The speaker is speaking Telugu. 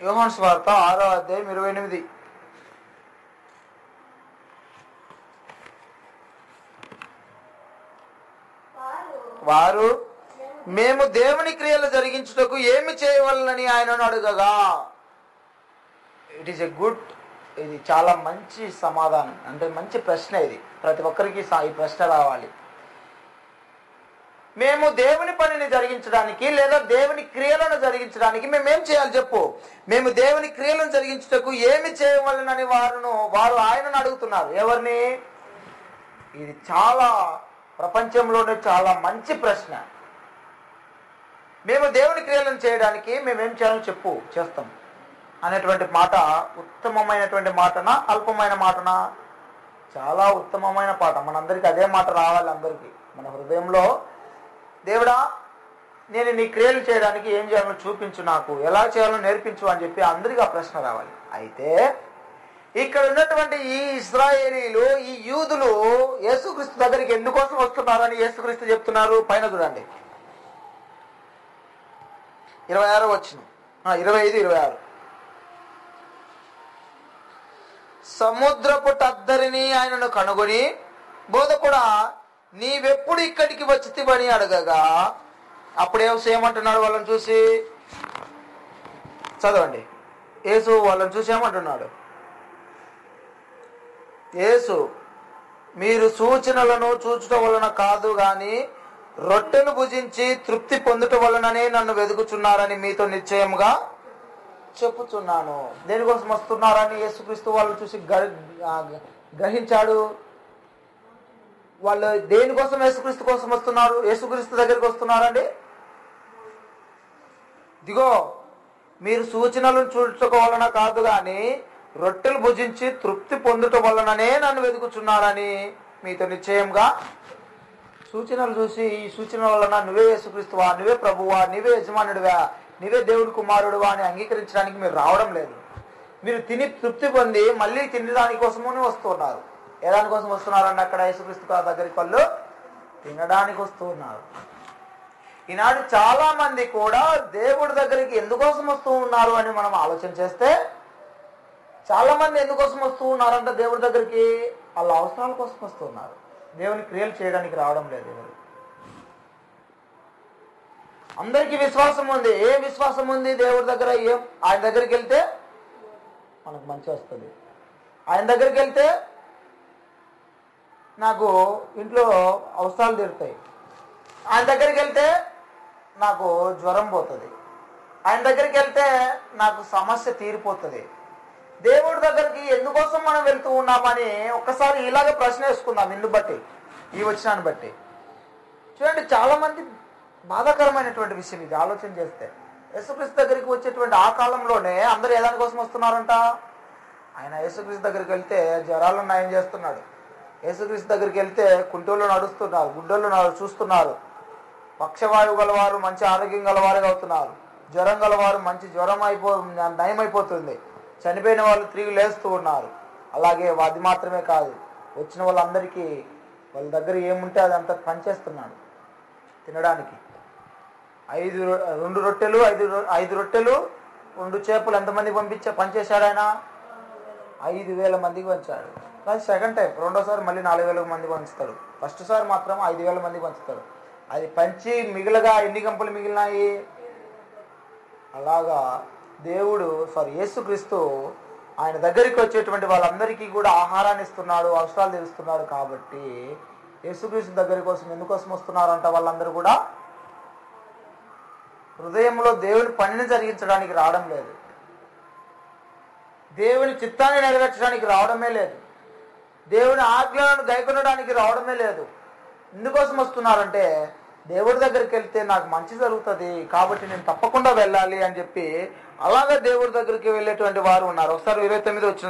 యోహాన్ స్వార్త ఆరో అధ్యాయం ఇరవై ఎనిమిది వారు వారు మేము దేవుని క్రియలు జరిగించుటకు ఏమి చేయవలనని ఆయనను అడగగా ఇట్ ఈస్ ఎ గుడ్ ఇది చాలా మంచి సమాధానం అంటే మంచి ప్రశ్న ఇది ప్రతి ఒక్కరికి సా- ఈ ప్రశ్న రావాలి మేము దేవుని పనిని జరిగించడానికి లేదా దేవుని క్రియలను జరిగించడానికి మేము ఏం చేయాలి చెప్పు మేము దేవుని క్రియలను జరిగించుటకు ఏమి చేయవలనని వారును వారు ఆయనను అడుగుతున్నారు ఎవరిని ఇది చాలా ప్రపంచంలోనే చాలా మంచి ప్రశ్న మేము దేవుని క్రియలను చేయడానికి మేము ఏం చేయాలో చెప్పు చేస్తాం అనేటువంటి మాట ఉత్తమమైనటువంటి మాటనా అల్పమైన మాటనా చాలా ఉత్తమమైన పాట మనందరికీ అదే మాట రావాలి అందరికీ మన హృదయంలో దేవుడా నేను నీ క్రియలు చేయడానికి ఏం చేయాలో చూపించు నాకు ఎలా చేయాలో నేర్పించు అని చెప్పి అందరికీ ఆ ప్రశ్న రావాలి అయితే ఇక్కడ ఉన్నటువంటి ఈ ఇస్రాయేలీలు ఈ యూదులు యేసుక్రీస్తు దగ్గరికి ఎందుకోసం వస్తున్నారని యేసుక్రీస్తు చెప్తున్నారు పైన చూడండి ఇరవై ఆరో వచ్చిన ఇరవై ఐదు ఇరవై ఆరు సముద్రపు టద్దరిని ఆయనను కనుగొని బోధకుడా నీవెప్పుడు ఇక్కడికి వచ్చితివని అడగగా అప్పుడేం ఏమంటున్నాడు వాళ్ళని చూసి చదవండి యేసు వాళ్ళని చూసి ఏమంటున్నాడు యేసు మీరు సూచనలను చూచటం వలన కాదు గాని రొట్టెను భుజించి తృప్తి పొందుట వలననే నన్ను వెతుకుచున్నారని మీతో నిశ్చయముగా చెప్పుచున్నాను దేనికోసం వస్తున్నారని యేసుక్రీస్తు వాళ్ళు చూసి గ- ఆ, గ్రహించాడు వాళ్ళు దేనికోసం యేసుక్రీస్తు కోసం వస్తున్నారు యేసుక్రీస్తు దగ్గరికి వస్తున్నారండి దిగో మీరు సూచనలను చూడటం వలన కాదు గాని రొట్టెలు భుజించి తృప్తి పొందుట వలననే నన్ను వెతుకుచున్నారని మీతో నిశ్చయంగా సూచనలు చూసి ఈ సూచన వలన నువ్వే యేసుక్రీస్తువా నువ్వే ప్రభువా నువ్వే యజమానుడివా నువ్వే దేవుడి కుమారుడువా అని అంగీకరించడానికి మీరు రావడం లేదు మీరు తిని తృప్తి పొంది మళ్ళీ తినడానికి కోసమని వస్తున్నారు ఏ దానికోసం వస్తున్నారండి అక్కడ యేసుక్రీస్తు గారి దగ్గరికి వాళ్ళు తినడానికి వస్తూ ఉన్నారు ఈనాడు చాలా మంది కూడా దేవుడి దగ్గరికి ఎందుకోసం వస్తూ ఉన్నారు అని మనం ఆలోచన చేస్తే చాలా మంది ఎందుకోసం వస్తూ ఉన్నారంట దేవుడి దగ్గరికి వాళ్ళ అవసరాల కోసం వస్తూ ఉన్నారు దేవుని క్రియలు చేయడానికి రావడం లేదు ఎవరు అందరికీ విశ్వాసం ఉంది ఏ విశ్వాసం ఉంది దేవుడి దగ్గర ఏం ఆయన దగ్గరికి వెళ్తే మనకు మంచి వస్తుంది ఆయన దగ్గరికి వెళ్తే నాకు ఇంట్లో అవసరాలు తీరుతాయి ఆయన దగ్గరికి వెళ్తే నాకు జ్వరం పోతుంది ఆయన దగ్గరికి వెళ్తే నాకు సమస్య తీరిపోతుంది దేవుడి దగ్గరికి ఎందుకోసం మనం వెళ్తూ ఉన్నామని ఒక్కసారి ఇలాగ ప్రశ్న వేసుకుందాం ఇల్లు బట్టి ఈ వచ్చినాన్ని బట్టి చూడండి చాలా మంది బాధాకరమైనటువంటి విషయం ఇది ఆలోచన చేస్తే యేసుక్రీస్తు దగ్గరికి వచ్చేటువంటి ఆ కాలంలోనే అందరూ ఏదాని కోసం వస్తున్నారంట ఆయన యేసుక్రీస్తు దగ్గరికి వెళ్తే జ్వరాలను నయం చేస్తున్నాడు యేసుక్రీస్తు దగ్గరికి వెళ్తే కుంటోళ్ళు నడుస్తున్నారు గుడ్డోళ్ళు నడు- చూస్తున్నారు పక్షవాయువు గలవారు మంచి ఆరోగ్యం గలవారుగా అవుతున్నారు జ్వరం గలవారు మంచి జ్వరం అయిపో నయమైపోతుంది చనిపోయిన వాళ్ళు తిరిగి లేస్తూ ఉన్నారు అలాగే అది మాత్రమే కాదు వచ్చిన వాళ్ళందరికీ వాళ్ళ దగ్గర ఏముంటే అదంతా పనిచేస్తున్నాడు తినడానికి ఐదు రొ- రెండు రొట్టెలు ఐదు రొ- ఐదు రొట్టెలు రెండు చేపలు ఎంతమంది పంపించా పనిచేశాడు ఆయన ఐదు వేల మందికి పంచాడు అది సెకండ్ టైం రెండోసారి మళ్ళీ నాలుగు వేల మందికి పంచుతాడు ఫస్ట్ సారి మాత్రం ఐదు వేల మందికి పంచుతాడు అది పంచి మిగిలగా ఎన్ని గంపలు మిగిలినాయి అలాగా దేవుడు సారీ యేసుక్రీస్తు ఆయన దగ్గరికి వచ్చేటువంటి వాళ్ళందరికీ కూడా ఆహారాన్ని ఇస్తున్నాడు అవసరాలు తీరుస్తున్నాడు కాబట్టి యేసుక్రీస్తు దగ్గర కోసం ఎందుకోసం వస్తున్నారంట వాళ్ళందరూ కూడా హృదయంలో దేవుని పనిని జరిగించడానికి రావడం లేదు దేవుని చిత్తాన్ని నెరవేర్చడానికి రావడమే లేదు దేవుని ఆజ్ఞలను గైకొనడానికి రావడమే లేదు ఎందుకోసం వస్తున్నారంటే దేవుడి దగ్గరికి వెళ్తే నాకు మంచి జరుగుతుంది కాబట్టి నేను తప్పకుండా వెళ్ళాలి అని చెప్పి అలాగే దేవుడి దగ్గరికి వెళ్ళేటువంటి వారు ఉన్నారు ఒకసారి ఇరవై తొమ్మిది వచ్చిన